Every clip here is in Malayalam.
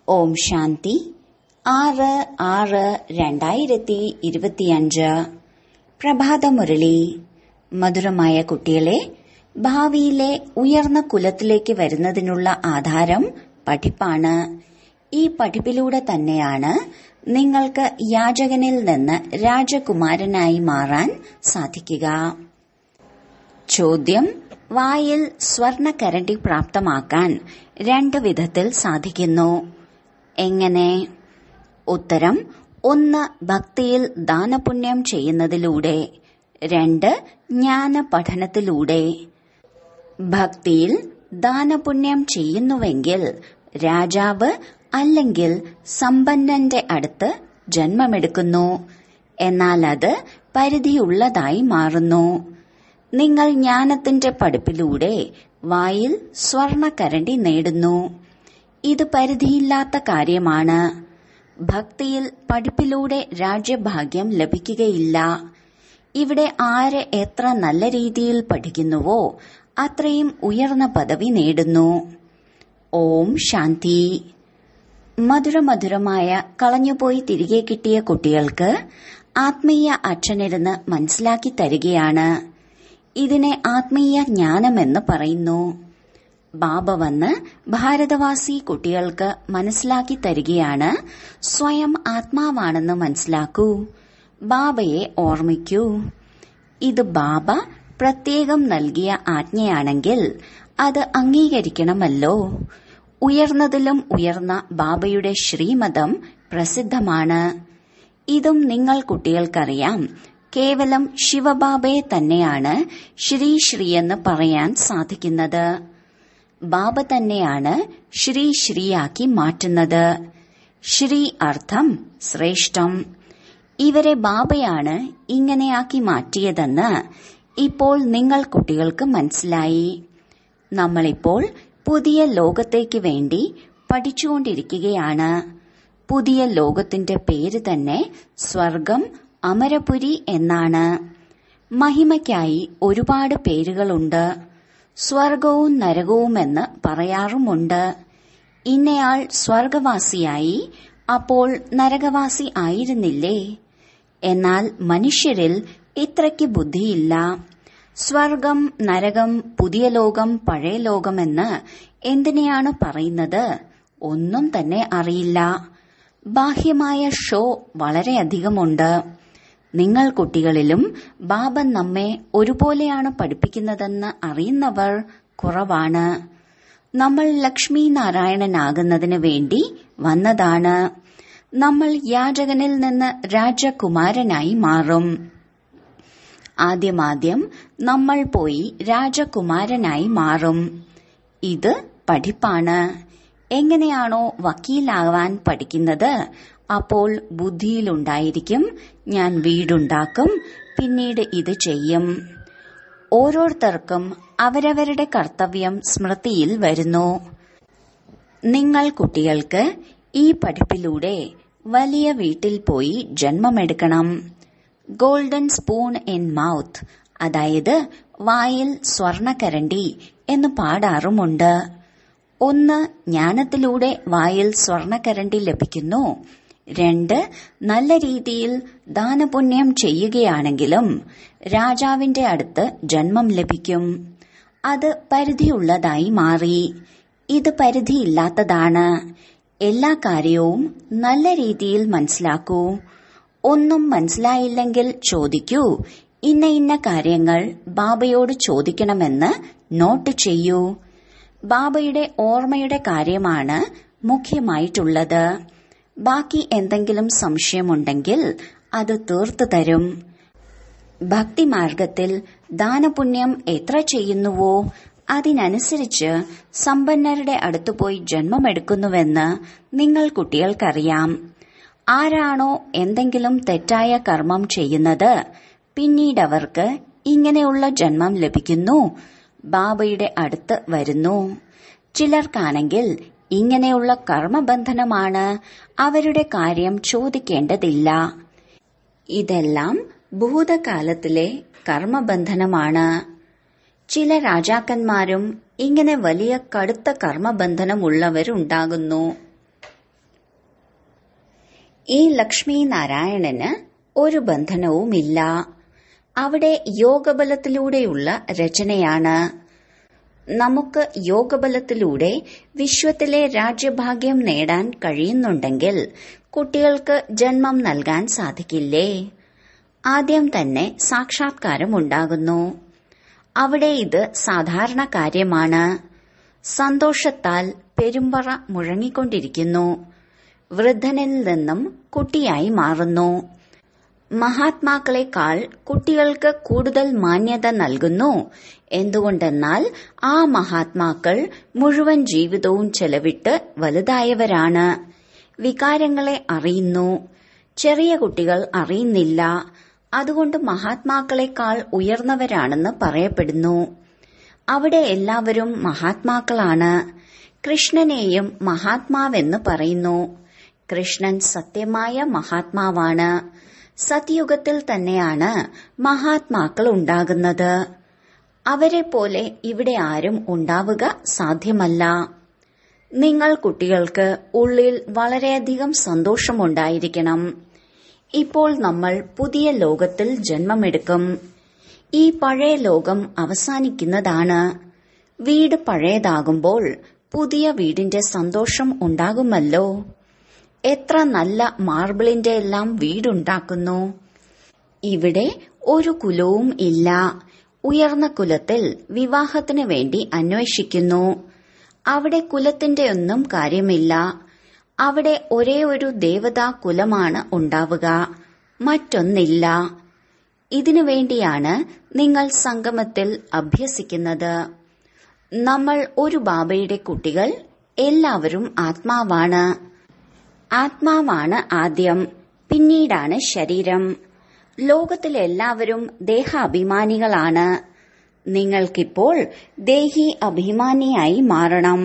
ഓം ശാന്തി ആറ് ആറ് രണ്ടായിരത്തി ഇരുപത്തിയഞ്ച് പ്രഭാതമുരളി മധുരമായ കുട്ടികളെ ഭാവിയിലെ ഉയർന്ന കുലത്തിലേക്ക് വരുന്നതിനുള്ള ആധാരം പഠിപ്പാണ് ഈ പഠിപ്പിലൂടെ തന്നെയാണ് നിങ്ങൾക്ക് യാചകനിൽ നിന്ന് രാജകുമാരനായി മാറാൻ സാധിക്കുക ചോദ്യം വായിൽ സ്വർണക്കരണ്ടി പ്രാപ്തമാക്കാൻ രണ്ട് വിധത്തിൽ സാധിക്കുന്നു എങ്ങനെ ഉത്തരം ഒന്ന് ഭക്തിയിൽ ദാനപുണ്യം ചെയ്യുന്നതിലൂടെ രണ്ട് ജ്ഞാന പഠനത്തിലൂടെ ഭക്തിയിൽ ദാനപുണ്യം ചെയ്യുന്നുവെങ്കിൽ രാജാവ് അല്ലെങ്കിൽ സമ്പന്നന്റെ അടുത്ത് ജന്മമെടുക്കുന്നു എന്നാൽ അത് പരിധിയുള്ളതായി മാറുന്നു നിങ്ങൾ ജ്ഞാനത്തിന്റെ പഠിപ്പിലൂടെ വായിൽ സ്വർണക്കരണ്ടി നേടുന്നു ഇത് പരിധിയില്ലാത്ത കാര്യമാണ് ഭക്തിയിൽ പഠിപ്പിലൂടെ രാജ്യഭാഗ്യം ലഭിക്കുകയില്ല ഇവിടെ ആര് എത്ര നല്ല രീതിയിൽ പഠിക്കുന്നുവോ അത്രയും ഉയർന്ന പദവി നേടുന്നു ഓം ശാന്തി മധുരമധുരമായ കളഞ്ഞുപോയി തിരികെ കിട്ടിയ കുട്ടികൾക്ക് ആത്മീയ അച്ഛനിരുന്ന് മനസ്സിലാക്കി തരികയാണ് ഇതിനെ ആത്മീയ ജ്ഞാനമെന്ന് പറയുന്നു ബാബ വന്ന് ഭാരതവാസി കുട്ടികൾക്ക് മനസ്സിലാക്കി തരികയാണ് സ്വയം ആത്മാവാണെന്ന് മനസ്സിലാക്കൂ ബാബയെ ഓർമ്മിക്കൂ ഇത് ബാബ പ്രത്യേകം നൽകിയ ആജ്ഞയാണെങ്കിൽ അത് അംഗീകരിക്കണമല്ലോ ഉയർന്നതിലും ഉയർന്ന ബാബയുടെ ശ്രീമതം പ്രസിദ്ധമാണ് ഇതും നിങ്ങൾ കുട്ടികൾക്കറിയാം കേവലം ശിവബാബയെ തന്നെയാണ് ശ്രീ ശ്രീ എന്ന് പറയാൻ സാധിക്കുന്നത് ബാബ തന്നെയാണ് ശ്രീ ശ്രീയാക്കി മാറ്റുന്നത് ശ്രീ അർത്ഥം ശ്രേഷ്ഠം ഇവരെ ബാബയാണ് ഇങ്ങനെയാക്കി മാറ്റിയതെന്ന് ഇപ്പോൾ നിങ്ങൾ കുട്ടികൾക്ക് മനസ്സിലായി നമ്മളിപ്പോൾ പുതിയ ലോകത്തേക്ക് വേണ്ടി പഠിച്ചുകൊണ്ടിരിക്കുകയാണ് പുതിയ ലോകത്തിന്റെ പേര് തന്നെ സ്വർഗം അമരപുരി എന്നാണ് മഹിമയ്ക്കായി ഒരുപാട് പേരുകളുണ്ട് സ്വർഗവും നരകവുമെന്ന് പറയാറുമുണ്ട് ഇന്നയാൾ സ്വർഗവാസിയായി അപ്പോൾ നരകവാസി ആയിരുന്നില്ലേ എന്നാൽ മനുഷ്യരിൽ ഇത്രയ്ക്ക് ബുദ്ധിയില്ല സ്വർഗം നരകം പുതിയ ലോകം പഴയ ലോകമെന്ന് എന്തിനെയാണ് പറയുന്നത് ഒന്നും തന്നെ അറിയില്ല ബാഹ്യമായ ഷോ വളരെയധികമുണ്ട് നിങ്ങൾ കുട്ടികളിലും ബാബ നമ്മെ ഒരുപോലെയാണ് പഠിപ്പിക്കുന്നതെന്ന് അറിയുന്നവർ കുറവാണ് നമ്മൾ ലക്ഷ്മി നാരായണനാകുന്നതിന് വേണ്ടി വന്നതാണ് നമ്മൾ യാചകനിൽ നിന്ന് രാജകുമാരനായി മാറും ആദ്യമാദ്യം നമ്മൾ പോയി രാജകുമാരനായി മാറും ഇത് പഠിപ്പാണ് എങ്ങനെയാണോ വക്കീലാവാൻ പഠിക്കുന്നത് അപ്പോൾ ബുദ്ധിയിലുണ്ടായിരിക്കും ഞാൻ വീടുണ്ടാക്കും പിന്നീട് ഇത് ചെയ്യും ഓരോരുത്തർക്കും അവരവരുടെ കർത്തവ്യം സ്മൃതിയിൽ വരുന്നു നിങ്ങൾ കുട്ടികൾക്ക് ഈ പഠിപ്പിലൂടെ വലിയ വീട്ടിൽ പോയി ജന്മമെടുക്കണം ഗോൾഡൻ സ്പൂൺ ഇൻ മൗത്ത് അതായത് വായിൽ സ്വർണക്കരണ്ടി എന്ന് പാടാറുമുണ്ട് ഒന്ന് ജ്ഞാനത്തിലൂടെ വായിൽ സ്വർണക്കരണ്ടി ലഭിക്കുന്നു രണ്ട് നല്ല രീതിയിൽ ദാനപുണ്യം ചെയ്യുകയാണെങ്കിലും രാജാവിന്റെ അടുത്ത് ജന്മം ലഭിക്കും അത് പരിധിയുള്ളതായി മാറി ഇത് പരിധിയില്ലാത്തതാണ് എല്ലാ കാര്യവും നല്ല രീതിയിൽ മനസ്സിലാക്കൂ ഒന്നും മനസ്സിലായില്ലെങ്കിൽ ചോദിക്കൂ ഇന്ന ഇന്ന കാര്യങ്ങൾ ബാബയോട് ചോദിക്കണമെന്ന് നോട്ട് ചെയ്യൂ ബാബയുടെ ഓർമ്മയുടെ കാര്യമാണ് മുഖ്യമായിട്ടുള്ളത് ബാക്കി എന്തെങ്കിലും സംശയമുണ്ടെങ്കിൽ അത് തീർത്തു തരും ഭക്തിമാർഗത്തിൽ ദാനപുണ്യം എത്ര ചെയ്യുന്നുവോ അതിനനുസരിച്ച് സമ്പന്നരുടെ അടുത്തുപോയി ജന്മമെടുക്കുന്നുവെന്ന് നിങ്ങൾ കുട്ടികൾക്കറിയാം ആരാണോ എന്തെങ്കിലും തെറ്റായ കർമ്മം ചെയ്യുന്നത് പിന്നീട് അവർക്ക് ഇങ്ങനെയുള്ള ജന്മം ലഭിക്കുന്നു ബാബയുടെ അടുത്ത് വരുന്നു ചിലർക്കാണെങ്കിൽ ഇങ്ങനെയുള്ള കർമ്മബന്ധനമാണ് അവരുടെ കാര്യം ചോദിക്കേണ്ടതില്ല ഇതെല്ലാം ഭൂതകാലത്തിലെ കർമ്മബന്ധനമാണ് ചില രാജാക്കന്മാരും ഇങ്ങനെ വലിയ കടുത്ത കർമ്മബന്ധനമുള്ളവരുണ്ടാകുന്നു ഈ ലക്ഷ്മി നാരായണന് ഒരു ബന്ധനവുമില്ല അവിടെ യോഗബലത്തിലൂടെയുള്ള രചനയാണ് നമുക്ക് യോഗബലത്തിലൂടെ വിശ്വത്തിലെ രാജ്യഭാഗ്യം നേടാൻ കഴിയുന്നുണ്ടെങ്കിൽ കുട്ടികൾക്ക് ജന്മം നൽകാൻ സാധിക്കില്ലേ ആദ്യം തന്നെ സാക്ഷാത്കാരം ഉണ്ടാകുന്നു അവിടെ ഇത് സാധാരണ കാര്യമാണ് സന്തോഷത്താൽ പെരുമ്പറ മുഴങ്ങിക്കൊണ്ടിരിക്കുന്നു വൃദ്ധനിൽ നിന്നും കുട്ടിയായി മാറുന്നു മഹാത്മാക്കളെക്കാൾ കുട്ടികൾക്ക് കൂടുതൽ മാന്യത നൽകുന്നു എന്തുകൊണ്ടെന്നാൽ ആ മഹാത്മാക്കൾ മുഴുവൻ ജീവിതവും ചെലവിട്ട് വലുതായവരാണ് വികാരങ്ങളെ അറിയുന്നു ചെറിയ കുട്ടികൾ അറിയുന്നില്ല അതുകൊണ്ട് മഹാത്മാക്കളെക്കാൾ ഉയർന്നവരാണെന്ന് പറയപ്പെടുന്നു അവിടെ എല്ലാവരും മഹാത്മാക്കളാണ് കൃഷ്ണനെയും മഹാത്മാവെന്ന് പറയുന്നു കൃഷ്ണൻ സത്യമായ മഹാത്മാവാണ് സത്യുഗത്തിൽ തന്നെയാണ് മഹാത്മാക്കൾ ഉണ്ടാകുന്നത് അവരെ പോലെ ഇവിടെ ആരും ഉണ്ടാവുക സാധ്യമല്ല നിങ്ങൾ കുട്ടികൾക്ക് ഉള്ളിൽ വളരെയധികം സന്തോഷമുണ്ടായിരിക്കണം ഇപ്പോൾ നമ്മൾ പുതിയ ലോകത്തിൽ ജന്മമെടുക്കും ഈ പഴയ ലോകം അവസാനിക്കുന്നതാണ് വീട് പഴയതാകുമ്പോൾ പുതിയ വീടിന്റെ സന്തോഷം ഉണ്ടാകുമല്ലോ എത്ര നല്ല മാർബിളിന്റെ എല്ലാം വീടുണ്ടാക്കുന്നു ഇവിടെ ഒരു കുലവും ഇല്ല ഉയർന്ന കുലത്തിൽ വിവാഹത്തിന് വേണ്ടി അന്വേഷിക്കുന്നു അവിടെ കുലത്തിന്റെ ഒന്നും കാര്യമില്ല അവിടെ ഒരേ ഒരു ദേവതാ കുലമാണ് ഉണ്ടാവുക മറ്റൊന്നില്ല ഇതിനു വേണ്ടിയാണ് നിങ്ങൾ സംഗമത്തിൽ അഭ്യസിക്കുന്നത് നമ്മൾ ഒരു ബാബയുടെ കുട്ടികൾ എല്ലാവരും ആത്മാവാണ് ആത്മാവാണ് ആദ്യം പിന്നീടാണ് ശരീരം ലോകത്തിലെല്ലാവരും ദേഹാഭിമാനികളാണ് നിങ്ങൾക്കിപ്പോൾ ദേഹി അഭിമാനിയായി മാറണം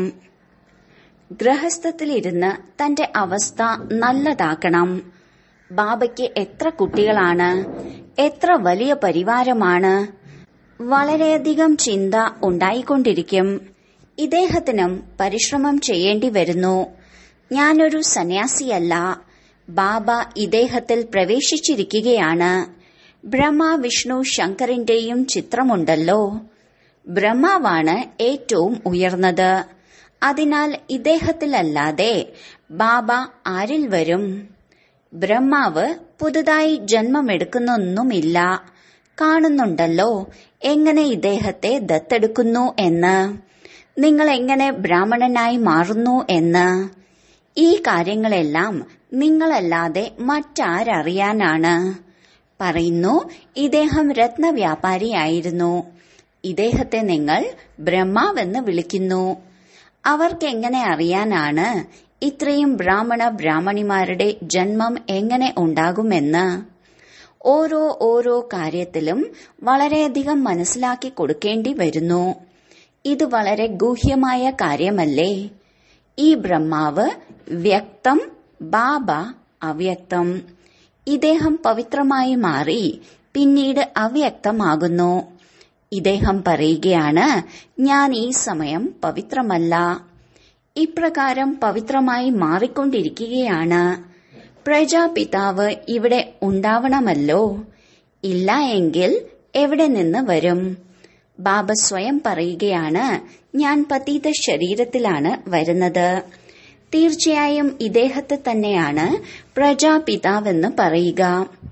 ഗ്രഹസ്ഥത്തിലിരുന്ന് തന്റെ അവസ്ഥ നല്ലതാക്കണം ബാബയ്ക്ക് എത്ര കുട്ടികളാണ് എത്ര വലിയ പരിവാരമാണ് വളരെയധികം ചിന്ത ഉണ്ടായിക്കൊണ്ടിരിക്കും ഇദ്ദേഹത്തിനും പരിശ്രമം ചെയ്യേണ്ടി വരുന്നു ഞാനൊരു സന്യാസിയല്ല ബാബ ഇദ്ദേഹത്തിൽ പ്രവേശിച്ചിരിക്കുകയാണ് ബ്രഹ്മ വിഷ്ണു ശങ്കറിന്റെയും ചിത്രമുണ്ടല്ലോ ബ്രഹ്മാവാണ് ഏറ്റവും ഉയർന്നത് അതിനാൽ ഇദ്ദേഹത്തിലല്ലാതെ ബാബ ആരിൽ വരും ബ്രഹ്മാവ് പുതുതായി ജന്മമെടുക്കുന്നൊന്നുമില്ല കാണുന്നുണ്ടല്ലോ എങ്ങനെ ഇദ്ദേഹത്തെ ദത്തെടുക്കുന്നു എന്ന് നിങ്ങൾ എങ്ങനെ ബ്രാഹ്മണനായി മാറുന്നു എന്ന് ഈ കാര്യങ്ങളെല്ലാം നിങ്ങളല്ലാതെ മറ്റാരറിയാനാണ് പറയുന്നു ഇദ്ദേഹം രത്നവ്യാപാരിയായിരുന്നു ഇദ്ദേഹത്തെ നിങ്ങൾ ബ്രഹ്മാവെന്ന് വിളിക്കുന്നു അവർക്ക് എങ്ങനെ അറിയാനാണ് ഇത്രയും ബ്രാഹ്മണ ബ്രാഹ്മണിമാരുടെ ജന്മം എങ്ങനെ ഉണ്ടാകുമെന്ന് ഓരോ ഓരോ കാര്യത്തിലും വളരെയധികം മനസ്സിലാക്കി കൊടുക്കേണ്ടി വരുന്നു ഇത് വളരെ ഗൂഹ്യമായ കാര്യമല്ലേ ഈ ബ്രഹ്മാവ് വ്യക്തം ബാബ അവ്യക്തം ഇദ്ദേഹം പവിത്രമായി മാറി പിന്നീട് അവ്യക്തമാകുന്നു ഇദ്ദേഹം പറയുകയാണ് ഞാൻ ഈ സമയം പവിത്രമല്ല ഇപ്രകാരം പവിത്രമായി മാറിക്കൊണ്ടിരിക്കുകയാണ് പ്രജാപിതാവ് ഇവിടെ ഉണ്ടാവണമല്ലോ ഇല്ല എങ്കിൽ എവിടെ നിന്ന് വരും ബാബ സ്വയം പറയുകയാണ് ഞാൻ പതീത ശരീരത്തിലാണ് വരുന്നത് തീർച്ചയായും ഇദ്ദേഹത്തെ തന്നെയാണ് പ്രജാപിതാവെന്ന് പറയുക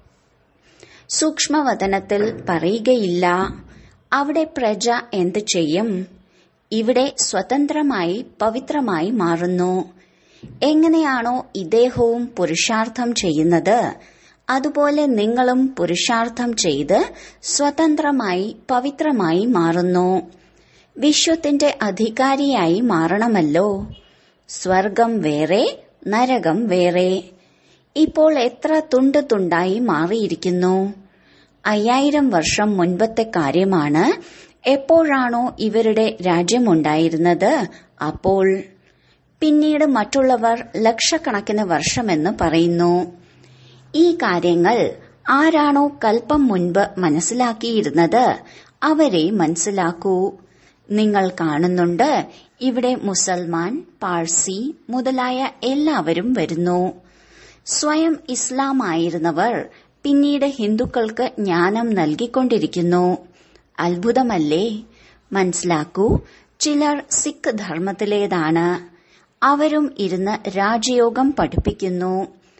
സൂക്ഷ്മവതനത്തിൽ പറയുകയില്ല അവിടെ പ്രജ എന്ത് ചെയ്യും ഇവിടെ സ്വതന്ത്രമായി പവിത്രമായി മാറുന്നു എങ്ങനെയാണോ ഇദ്ദേഹവും പുരുഷാർത്ഥം ചെയ്യുന്നത് അതുപോലെ നിങ്ങളും പുരുഷാർത്ഥം ചെയ്ത് സ്വതന്ത്രമായി പവിത്രമായി മാറുന്നു വിശ്വത്തിന്റെ അധികാരിയായി മാറണമല്ലോ സ്വർഗം വേറെ നരകം വേറെ ഇപ്പോൾ എത്ര തുണ്ട് തുണ്ടായി മാറിയിരിക്കുന്നു അയ്യായിരം വർഷം മുൻപത്തെ കാര്യമാണ് എപ്പോഴാണോ ഇവരുടെ രാജ്യമുണ്ടായിരുന്നത് അപ്പോൾ പിന്നീട് മറ്റുള്ളവർ ലക്ഷക്കണക്കിന് വർഷമെന്ന് പറയുന്നു ഈ കാര്യങ്ങൾ ആരാണോ കൽപ്പം മുൻപ് മനസ്സിലാക്കിയിരുന്നത് അവരെ മനസ്സിലാക്കൂ നിങ്ങൾ കാണുന്നുണ്ട് ഇവിടെ മുസൽമാൻ പാഴ്സി മുതലായ എല്ലാവരും വരുന്നു സ്വയം ഇസ്ലാമായിരുന്നവർ പിന്നീട് ഹിന്ദുക്കൾക്ക് ജ്ഞാനം നൽകിക്കൊണ്ടിരിക്കുന്നു അത്ഭുതമല്ലേ മനസ്സിലാക്കൂ ചിലർ സിഖ് ധർമ്മത്തിലേതാണ് അവരും ഇരുന്ന് രാജയോഗം പഠിപ്പിക്കുന്നു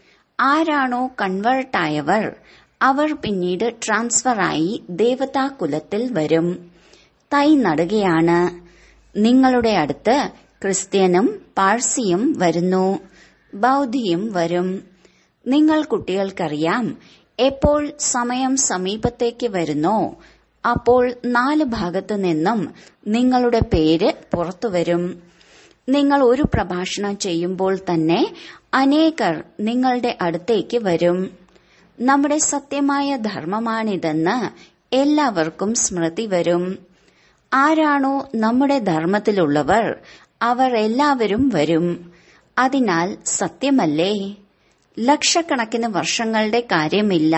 ആരാണോ കൺവേർട്ടായവർ അവർ പിന്നീട് ട്രാൻസ്ഫറായി ദേവതാ കുലത്തിൽ വരും തൈ നടുകയാണ് നിങ്ങളുടെ അടുത്ത് ക്രിസ്ത്യനും പാഴ്സിയും വരുന്നു ബൗദ്ധിയും വരും നിങ്ങൾ കുട്ടികൾക്കറിയാം എപ്പോൾ സമയം സമീപത്തേക്ക് വരുന്നോ അപ്പോൾ നാല് ഭാഗത്തു നിന്നും നിങ്ങളുടെ പേര് പുറത്തുവരും നിങ്ങൾ ഒരു പ്രഭാഷണം ചെയ്യുമ്പോൾ തന്നെ അനേകർ നിങ്ങളുടെ അടുത്തേക്ക് വരും നമ്മുടെ സത്യമായ ധർമ്മമാണിതെന്ന് എല്ലാവർക്കും സ്മൃതി വരും ആരാണോ നമ്മുടെ ധർമ്മത്തിലുള്ളവർ അവർ എല്ലാവരും വരും അതിനാൽ സത്യമല്ലേ ലക്ഷക്കണക്കിന് വർഷങ്ങളുടെ കാര്യമില്ല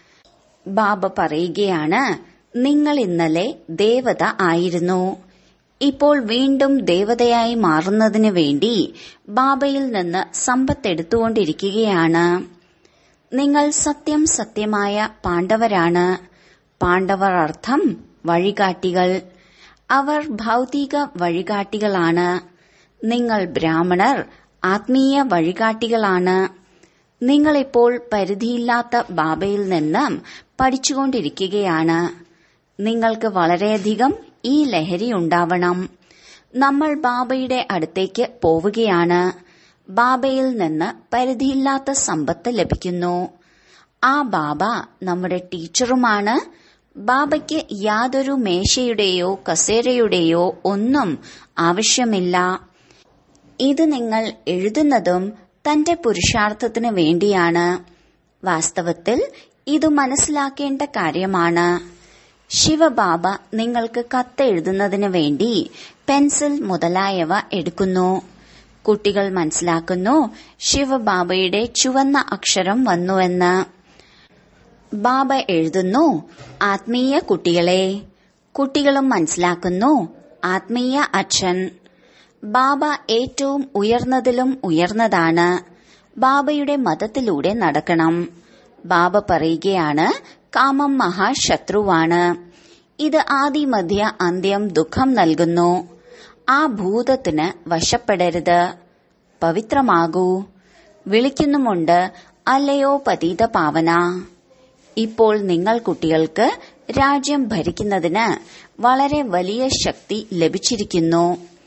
ബാബ പറയുകയാണ് നിങ്ങൾ ഇന്നലെ ദേവത ആയിരുന്നു ഇപ്പോൾ വീണ്ടും ദേവതയായി മാറുന്നതിന് വേണ്ടി ബാബയിൽ നിന്ന് സമ്പത്തെടുത്തുകൊണ്ടിരിക്കുകയാണ് നിങ്ങൾ സത്യം സത്യമായ പാണ്ഡവരാണ് പാണ്ഡവർ അർത്ഥം വഴികാട്ടികൾ അവർ ഭൗതിക വഴികാട്ടികളാണ് നിങ്ങൾ ബ്രാഹ്മണർ ആത്മീയ വഴികാട്ടികളാണ് നിങ്ങളിപ്പോൾ പരിധിയില്ലാത്ത ബാബയിൽ നിന്ന് പഠിച്ചുകൊണ്ടിരിക്കുകയാണ് നിങ്ങൾക്ക് വളരെയധികം ഈ ലഹരി ഉണ്ടാവണം നമ്മൾ ബാബയുടെ അടുത്തേക്ക് പോവുകയാണ് ബാബയിൽ നിന്ന് പരിധിയില്ലാത്ത സമ്പത്ത് ലഭിക്കുന്നു ആ ബാബ നമ്മുടെ ടീച്ചറുമാണ് ബാബയ്ക്ക് യാതൊരു മേശയുടെയോ കസേരയുടെയോ ഒന്നും ആവശ്യമില്ല ഇത് നിങ്ങൾ എഴുതുന്നതും തന്റെ പുരുഷാർത്ഥത്തിന് വേണ്ടിയാണ് വാസ്തവത്തിൽ ഇത് മനസ്സിലാക്കേണ്ട കാര്യമാണ് ശിവബാബ നിങ്ങൾക്ക് കത്തെഴുതുന്നതിന് വേണ്ടി പെൻസിൽ മുതലായവ എടുക്കുന്നു കുട്ടികൾ മനസ്സിലാക്കുന്നു ശിവബാബയുടെ ചുവന്ന അക്ഷരം വന്നുവെന്ന് ബാബ എഴുതുന്നു ആത്മീയ കുട്ടികളെ കുട്ടികളും മനസ്സിലാക്കുന്നു ആത്മീയ അച്ഛൻ ബാബ ഏറ്റവും ഉയർന്നതിലും ഉയർന്നതാണ് ബാബയുടെ മതത്തിലൂടെ നടക്കണം ബാബ പറയുകയാണ് കാമം മഹാശത്രുവാണ് ഇത് ആദിമധ്യ അന്ത്യം ദുഃഖം നൽകുന്നു ആ ഭൂതത്തിന് വശപ്പെടരുത് പവിത്രമാകൂ വിളിക്കുന്നുമുണ്ട് അല്ലയോ പതീത പാവന ഇപ്പോൾ നിങ്ങൾ കുട്ടികൾക്ക് രാജ്യം ഭരിക്കുന്നതിന് വളരെ വലിയ ശക്തി ലഭിച്ചിരിക്കുന്നു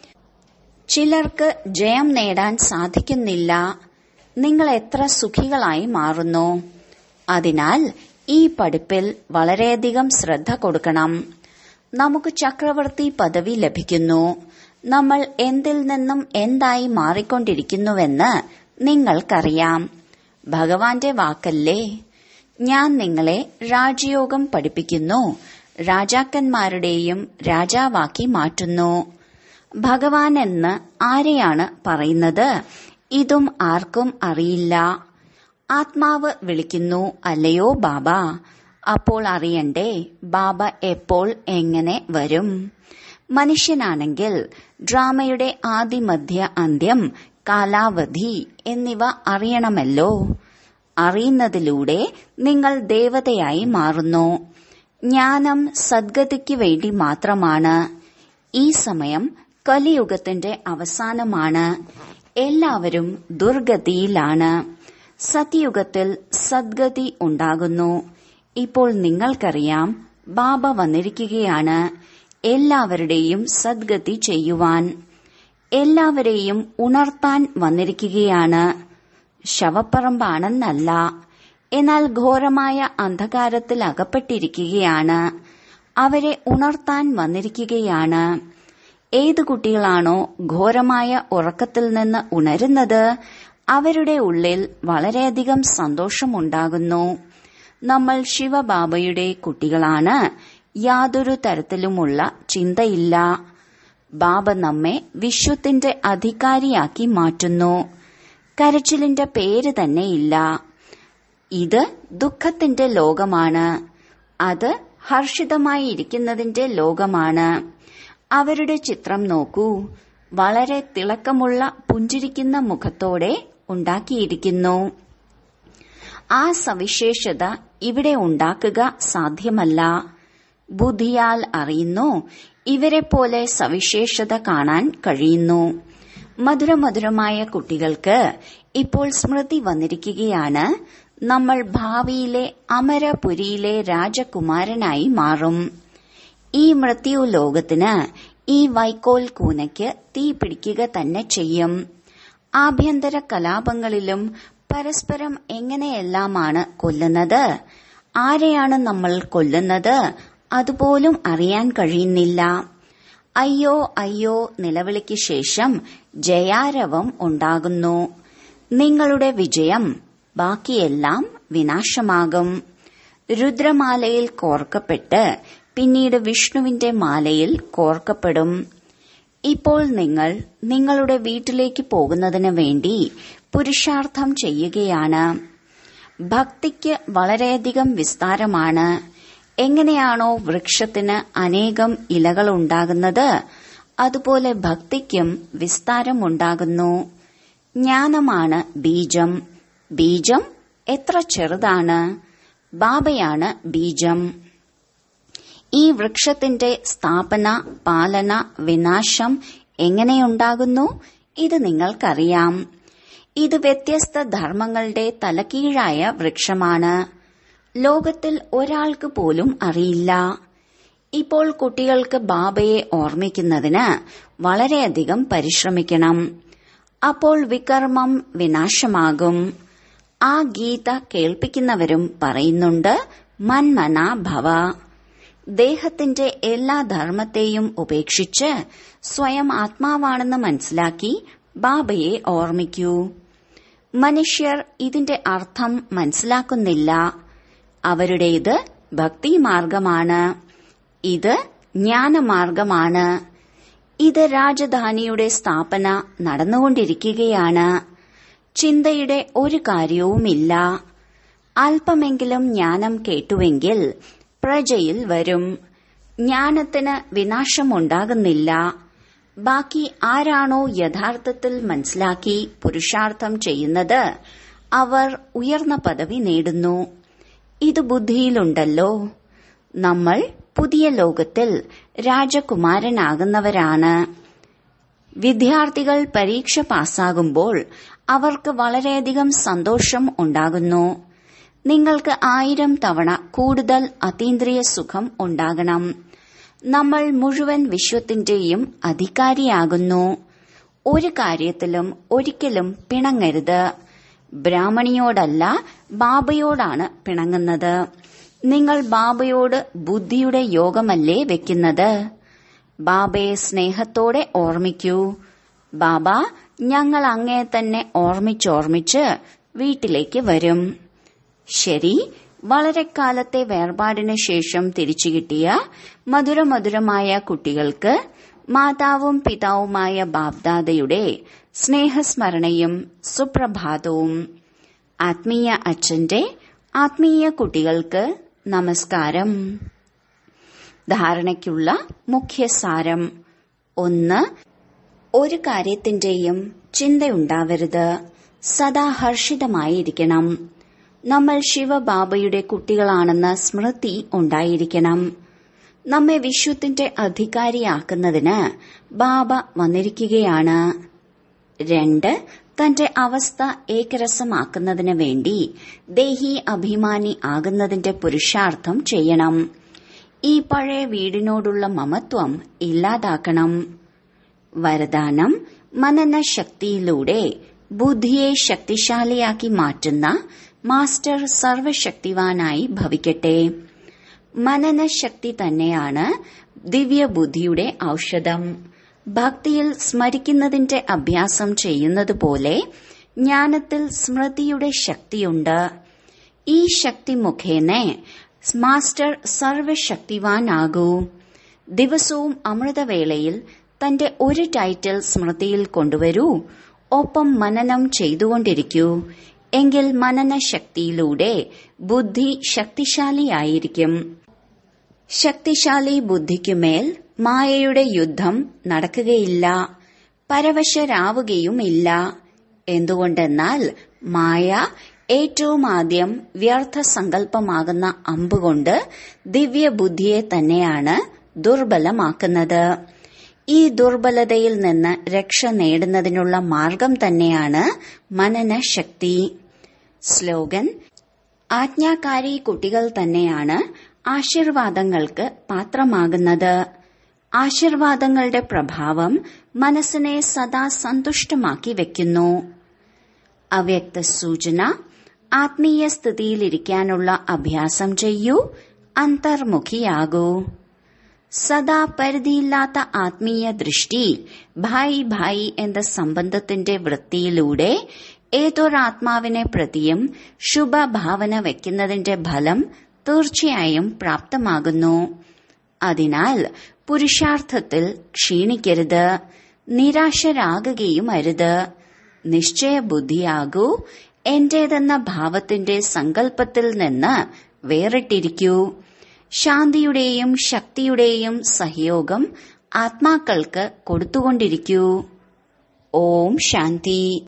ചിലർക്ക് ജയം നേടാൻ സാധിക്കുന്നില്ല നിങ്ങൾ എത്ര സുഖികളായി മാറുന്നു അതിനാൽ ഈ പഠിപ്പിൽ വളരെയധികം ശ്രദ്ധ കൊടുക്കണം നമുക്ക് ചക്രവർത്തി പദവി ലഭിക്കുന്നു നമ്മൾ എന്തിൽ നിന്നും എന്തായി മാറിക്കൊണ്ടിരിക്കുന്നുവെന്ന് നിങ്ങൾക്കറിയാം ഭഗവാന്റെ വാക്കല്ലേ ഞാൻ നിങ്ങളെ രാജയോഗം പഠിപ്പിക്കുന്നു രാജാക്കന്മാരുടെയും രാജാവാക്കി മാറ്റുന്നു ഭഗവാൻ എന്ന് ആരെയാണ് പറയുന്നത് ഇതും ആർക്കും അറിയില്ല ആത്മാവ് വിളിക്കുന്നു അല്ലയോ ബാബ അപ്പോൾ അറിയണ്ടേ ബാബ എപ്പോൾ എങ്ങനെ വരും മനുഷ്യനാണെങ്കിൽ ഡ്രാമയുടെ ആദിമധ്യ അന്ത്യം കാലാവധി എന്നിവ അറിയണമല്ലോ അറിയുന്നതിലൂടെ നിങ്ങൾ ദേവതയായി മാറുന്നു ജ്ഞാനം സദ്ഗതിക്ക് വേണ്ടി മാത്രമാണ് ഈ സമയം കലിയുഗത്തിന്റെ അവസാനമാണ് എല്ലാവരും ദുർഗതിയിലാണ് സത്യയുഗത്തിൽ സദ്ഗതി ഉണ്ടാകുന്നു ഇപ്പോൾ നിങ്ങൾക്കറിയാം ബാബ വന്നിരിക്കുകയാണ് എല്ലാവരുടെയും സദ്ഗതി ചെയ്യുവാൻ എല്ലാവരെയും ഉണർത്താൻ വന്നിരിക്കുകയാണ് ശവപ്പറമ്പാണെന്നല്ല എന്നാൽ ഘോരമായ അന്ധകാരത്തിൽ അകപ്പെട്ടിരിക്കുകയാണ് അവരെ ഉണർത്താൻ വന്നിരിക്കുകയാണ് ഏത് കുട്ടികളാണോ ഘോരമായ ഉറക്കത്തിൽ നിന്ന് ഉണരുന്നത് അവരുടെ ഉള്ളിൽ വളരെയധികം സന്തോഷമുണ്ടാകുന്നു നമ്മൾ ശിവബാബയുടെ കുട്ടികളാണ് യാതൊരു തരത്തിലുമുള്ള ചിന്തയില്ല ബാബ നമ്മെ വിശ്വത്തിന്റെ അധികാരിയാക്കി മാറ്റുന്നു കരച്ചിലിന്റെ പേര് തന്നെ ഇല്ല ഇത് ദുഃഖത്തിന്റെ ലോകമാണ് അത് ഹർഷിതമായി ഇരിക്കുന്നതിന്റെ ലോകമാണ് അവരുടെ ചിത്രം നോക്കൂ വളരെ തിളക്കമുള്ള പുഞ്ചിരിക്കുന്ന മുഖത്തോടെ ഉണ്ടാക്കിയിരിക്കുന്നു ആ സവിശേഷത ഇവിടെ ഉണ്ടാക്കുക സാധ്യമല്ല ബുദ്ധിയാൽ അറിയുന്നു ഇവരെ പോലെ സവിശേഷത കാണാൻ കഴിയുന്നു മധുരമധുരമായ കുട്ടികൾക്ക് ഇപ്പോൾ സ്മൃതി വന്നിരിക്കുകയാണ് നമ്മൾ ഭാവിയിലെ അമരപുരിയിലെ രാജകുമാരനായി മാറും ഈ മൃത്യു ലോകത്തിന് ഈ വൈക്കോൽ കൂനയ്ക്ക് തീ പിടിക്കുക തന്നെ ചെയ്യും ആഭ്യന്തര കലാപങ്ങളിലും പരസ്പരം എങ്ങനെയെല്ലാമാണ് കൊല്ലുന്നത് ആരെയാണ് നമ്മൾ കൊല്ലുന്നത് അതുപോലും അറിയാൻ കഴിയുന്നില്ല അയ്യോ അയ്യോ നിലവിളിക്ക് ശേഷം ജയാരവം ഉണ്ടാകുന്നു നിങ്ങളുടെ വിജയം ബാക്കിയെല്ലാം വിനാശമാകും രുദ്രമാലയിൽ കോർക്കപ്പെട്ട് പിന്നീട് വിഷ്ണുവിന്റെ മാലയിൽ കോർക്കപ്പെടും ഇപ്പോൾ നിങ്ങൾ നിങ്ങളുടെ വീട്ടിലേക്ക് പോകുന്നതിന് വേണ്ടി പുരുഷാർത്ഥം ചെയ്യുകയാണ് ഭക്തിക്ക് വളരെയധികം വിസ്താരമാണ് എങ്ങനെയാണോ വൃക്ഷത്തിന് അനേകം ഇലകൾ ഉണ്ടാകുന്നത് അതുപോലെ ഭക്തിക്കും വിസ്താരമുണ്ടാകുന്നു ജ്ഞാനമാണ് ബീജം ബീജം എത്ര ചെറുതാണ് ബാബയാണ് ബീജം ഈ വൃക്ഷത്തിന്റെ സ്ഥാപന പാലന വിനാശം എങ്ങനെയുണ്ടാകുന്നു ഇത് നിങ്ങൾക്കറിയാം ഇത് വ്യത്യസ്ത ധർമ്മങ്ങളുടെ തലകീഴായ വൃക്ഷമാണ് ലോകത്തിൽ ഒരാൾക്ക് പോലും അറിയില്ല ഇപ്പോൾ കുട്ടികൾക്ക് ബാബയെ ഓർമ്മിക്കുന്നതിന് വളരെയധികം പരിശ്രമിക്കണം അപ്പോൾ വികർമ്മം വിനാശമാകും ആ ഗീത കേൾപ്പിക്കുന്നവരും പറയുന്നുണ്ട് മന്മന ഭവ ദേഹത്തിന്റെ എല്ലാ ധർമ്മത്തെയും ഉപേക്ഷിച്ച് സ്വയം ആത്മാവാണെന്ന് മനസ്സിലാക്കി ബാബയെ ഓർമ്മിക്കൂ മനുഷ്യർ ഇതിന്റെ അർത്ഥം മനസ്സിലാക്കുന്നില്ല അവരുടേത് ഭക്തിമാർഗമാണ് ഇത് ജ്ഞാനമാർഗമാണ് ഇത് രാജധാനിയുടെ സ്ഥാപന നടന്നുകൊണ്ടിരിക്കുകയാണ് ചിന്തയുടെ ഒരു കാര്യവുമില്ല അല്പമെങ്കിലും ജ്ഞാനം കേട്ടുവെങ്കിൽ പ്രജയിൽ വരും ജ്ഞാനത്തിന് വിനാശമുണ്ടാകുന്നില്ല ബാക്കി ആരാണോ യഥാർത്ഥത്തിൽ മനസ്സിലാക്കി പുരുഷാർത്ഥം ചെയ്യുന്നത് അവർ ഉയർന്ന പദവി നേടുന്നു ഇത് ബുദ്ധിയിലുണ്ടല്ലോ നമ്മൾ പുതിയ ലോകത്തിൽ രാജകുമാരനാകുന്നവരാണ് വിദ്യാർത്ഥികൾ പരീക്ഷ പാസ്സാകുമ്പോൾ അവർക്ക് വളരെയധികം സന്തോഷം ഉണ്ടാകുന്നു നിങ്ങൾക്ക് ആയിരം തവണ കൂടുതൽ അതീന്ദ്രിയ സുഖം ഉണ്ടാകണം നമ്മൾ മുഴുവൻ വിശ്വത്തിന്റെയും അധികാരിയാകുന്നു ഒരു കാര്യത്തിലും ഒരിക്കലും പിണങ്ങരുത് ബ്രാഹ്മണിയോടല്ല ബാബയോടാണ് പിണങ്ങുന്നത് നിങ്ങൾ ബാബയോട് ബുദ്ധിയുടെ യോഗമല്ലേ വെക്കുന്നത് ബാബയെ സ്നേഹത്തോടെ ഓർമ്മിക്കൂ ബാബ ഞങ്ങൾ അങ്ങേ തന്നെ ഓർമ്മിച്ചോർമ്മിച്ച് വീട്ടിലേക്ക് വരും ശരി വളരെ കാലത്തെ വേർപാടിന് ശേഷം തിരിച്ചു കിട്ടിയ മധുരമധുരമായ കുട്ടികൾക്ക് മാതാവും പിതാവുമായ ബാബ്ദാദയുടെ സ്നേഹസ്മരണയും സുപ്രഭാതവും ആത്മീയ അച്ഛന്റെ ആത്മീയ കുട്ടികൾക്ക് നമസ്കാരം ധാരണയ്ക്കുള്ള മുഖ്യസാരം ഒന്ന് ഒരു കാര്യത്തിന്റെയും ചിന്തയുണ്ടാവരുത് സദാ ഹർഷിതമായിരിക്കണം നമ്മൾ ശിവബാബയുടെ കുട്ടികളാണെന്ന സ്മൃതി ഉണ്ടായിരിക്കണം നമ്മെ വിശ്വത്തിന്റെ അധികാരിയാക്കുന്നതിന് ബാബ വന്നിരിക്കുകയാണ് രണ്ട് തന്റെ അവസ്ഥ ഏകരസമാക്കുന്നതിന് വേണ്ടി ദേഹി അഭിമാനി ആകുന്നതിന്റെ പുരുഷാർത്ഥം ചെയ്യണം ഈ പഴയ വീടിനോടുള്ള മമത്വം ഇല്ലാതാക്കണം വരദാനം മനന ശക്തിയിലൂടെ ബുദ്ധിയെ ശക്തിശാലിയാക്കി മാറ്റുന്ന മാസ്റ്റർ സർവശക്തിവാനായി ഭവിക്കട്ടെ മനനശക്തി തന്നെയാണ് ദിവ്യബുദ്ധിയുടെ ഔഷധം ഭക്തിയിൽ സ്മരിക്കുന്നതിന്റെ അഭ്യാസം ചെയ്യുന്നത് പോലെ ജ്ഞാനത്തിൽ സ്മൃതിയുടെ ശക്തിയുണ്ട് ഈ ശക്തി മുഖേന മാസ്റ്റർ സർവശക്തിവാനാകൂ ദിവസവും അമൃതവേളയിൽ തന്റെ ഒരു ടൈറ്റിൽ സ്മൃതിയിൽ കൊണ്ടുവരൂ ഒപ്പം മനനം ചെയ്തുകൊണ്ടിരിക്കൂ എങ്കിൽ മനനശക്തിയിലൂടെ ബുദ്ധി ശക്തിശാലിയായിരിക്കും ശക്തിശാലി ബുദ്ധിക്കുമേൽ മായയുടെ യുദ്ധം നടക്കുകയില്ല പരവശരാവുകയുമില്ല എന്തുകൊണ്ടെന്നാൽ മായ ഏറ്റവും ആദ്യം വ്യർത്ഥ സങ്കല്പമാകുന്ന അമ്പുകൊണ്ട് ദിവ്യബുദ്ധിയെ തന്നെയാണ് ദുർബലമാക്കുന്നത് ഈ ദുർബലതയിൽ നിന്ന് രക്ഷ നേടുന്നതിനുള്ള മാർഗം തന്നെയാണ് മനനശക്തി സ്ലോഗൻ ആജ്ഞാകാരി കുട്ടികൾ തന്നെയാണ് ആശീർവാദങ്ങൾക്ക് പാത്രമാകുന്നത് ആശീർവാദങ്ങളുടെ പ്രഭാവം മനസ്സിനെ സദാ സന്തുഷ്ടമാക്കി വെക്കുന്നു അവ്യക്ത സൂചന ആത്മീയ സ്ഥിതിയിലിരിക്കാനുള്ള അഭ്യാസം ചെയ്യൂ അന്തർമുഖിയാകൂ സദാ പരിധിയില്ലാത്ത ആത്മീയ ദൃഷ്ടി ഭായി ഭായി എന്ന സംബന്ധത്തിന്റെ വൃത്തിയിലൂടെ ഏതൊരാത്മാവിനെ പ്രതിയും ശുഭഭാവന വയ്ക്കുന്നതിന്റെ ഫലം തീർച്ചയായും പ്രാപ്തമാകുന്നു അതിനാൽ പുരുഷാർത്ഥത്തിൽ ക്ഷീണിക്കരുത് നിരാശരാകുകയും അരുത് നിശ്ചയബുദ്ധിയാകൂ എന്റേതെന്ന ഭാവത്തിന്റെ സങ്കല്പത്തിൽ നിന്ന് വേറിട്ടിരിക്കൂ ശാന്തിയുടെയും ശക്തിയുടെയും സഹയോഗം ആത്മാക്കൾക്ക് കൊടുത്തുകൊണ്ടിരിക്കൂ ഓം ശാന്തി